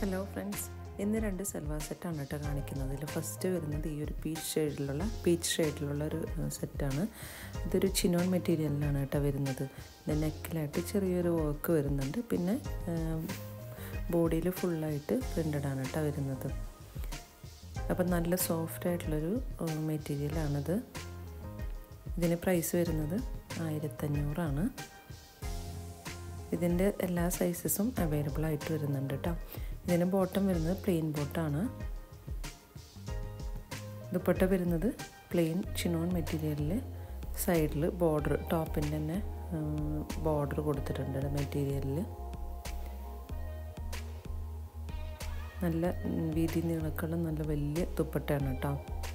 hello friends ഇന്ന് രണ്ട് സൽവാർ സെറ്റാണ് കേട്ടോ കാണിക്കുന്നത് ഇതിൽ ഫസ്റ്റ് വരുന്നത് ഈ ഒരു പീച്ച് ഷെയ്ഡിലുള്ള പീച്ച് ഷെയ്ഡിലുള്ള ഒരു സെറ്റാണ് ഇതൊരു ചിനോൺ മെറ്റീരിയലിലാണ് കേട്ടോ വരുന്നത് ഇത് നെക്കിലായിട്ട് ചെറിയൊരു വർക്ക് വരുന്നുണ്ട് പിന്നെ ബോഡിയിൽ ഫുള്ളായിട്ട് പ്രിൻ്റഡ് ആണ് കേട്ടോ വരുന്നത് അപ്പം നല്ല സോഫ്റ്റ് ആയിട്ടുള്ളൊരു മെറ്റീരിയലാണിത് ഇതിന് പ്രൈസ് വരുന്നത് ആയിരത്തഞ്ഞൂറാണ് ഇതിൻ്റെ എല്ലാ സൈസസും അവൈലബിൾ ആയിട്ട് വരുന്നുണ്ട് കേട്ടോ ഇതിന് ബോട്ടം വരുന്നത് പ്ലെയിൻ ബോട്ടാണ് ദുപ്പട്ട വരുന്നത് പ്ലെയിൻ ചിനോൺ മെറ്റീരിയലിൽ സൈഡിൽ ബോർഡർ ടോപ്പിൻ്റെ തന്നെ ബോർഡർ കൊടുത്തിട്ടുണ്ട് മെറ്റീരിയലിൽ നല്ല വീതി നീളക്കുള്ള നല്ല വലിയ ദുപ്പട്ടയാണ് കേട്ടോ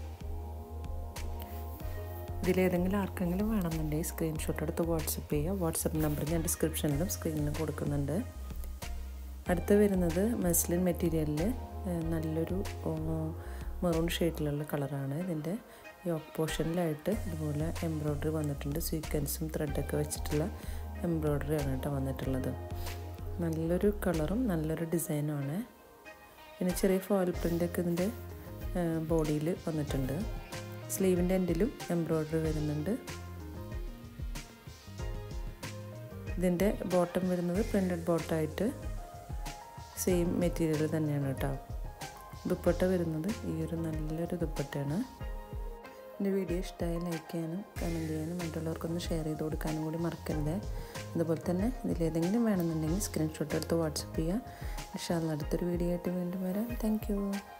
ഇതിലേതെങ്കിലും ആർക്കെങ്കിലും വേണമെന്നുണ്ടെങ്കിൽ സ്ക്രീൻഷോട്ട് എടുത്ത് വാട്സപ്പ് ചെയ്യുക വാട്സപ്പ് നമ്പർ ഞാൻ ഡിസ്ക്രിപ്ഷനിലും സ്ക്രീനിലും കൊടുക്കുന്നുണ്ട് അടുത്ത് വരുന്നത് മസ്ലിൻ മെറ്റീരിയലിൽ നല്ലൊരു മെറൂൺ ഷെയ്ഡിലുള്ള കളറാണ് ഇതിൻ്റെ യോക്ക് പോർഷനിലായിട്ട് ഇതുപോലെ എംബ്രോയ്ഡറി വന്നിട്ടുണ്ട് സ്വീക്വൻസും ത്രെഡൊക്കെ വെച്ചിട്ടുള്ള എംബ്രോയ്ഡറി ആണ് കേട്ടോ വന്നിട്ടുള്ളത് നല്ലൊരു കളറും നല്ലൊരു ഡിസൈനുമാണ് പിന്നെ ചെറിയ ഫോയിൽ പ്രിൻ്റൊക്കെ ഇതിൻ്റെ ബോഡിയിൽ വന്നിട്ടുണ്ട് സ്ലീവിൻ്റെ എൻഡിലും എംബ്രോയ്ഡറി വരുന്നുണ്ട് ഇതിൻ്റെ ബോട്ടം വരുന്നത് പ്രിൻറ്റഡ് ബോട്ടായിട്ട് സെയിം മെറ്റീരിയൽ തന്നെയാണ് കേട്ടോ ദുപ്പട്ട വരുന്നത് ഈ ഒരു നല്ലൊരു ദുപ്പട്ടയാണ് എൻ്റെ വീഡിയോ ഇഷ്ടമായി ലൈക്ക് ചെയ്യാനും കമൻറ്റ് ചെയ്യാനും മറ്റുള്ളവർക്കൊന്ന് ഷെയർ ചെയ്ത് കൊടുക്കാനും കൂടി മറക്കരുത് അതുപോലെ തന്നെ ഇതിലേതെങ്കിലും വേണമെന്നുണ്ടെങ്കിൽ സ്ക്രീൻഷോട്ട് എടുത്ത് വാട്സപ്പ് ചെയ്യുക ഇൻഷാല്ല അടുത്തൊരു വീഡിയോ ആയിട്ട് വീണ്ടും വരാം താങ്ക്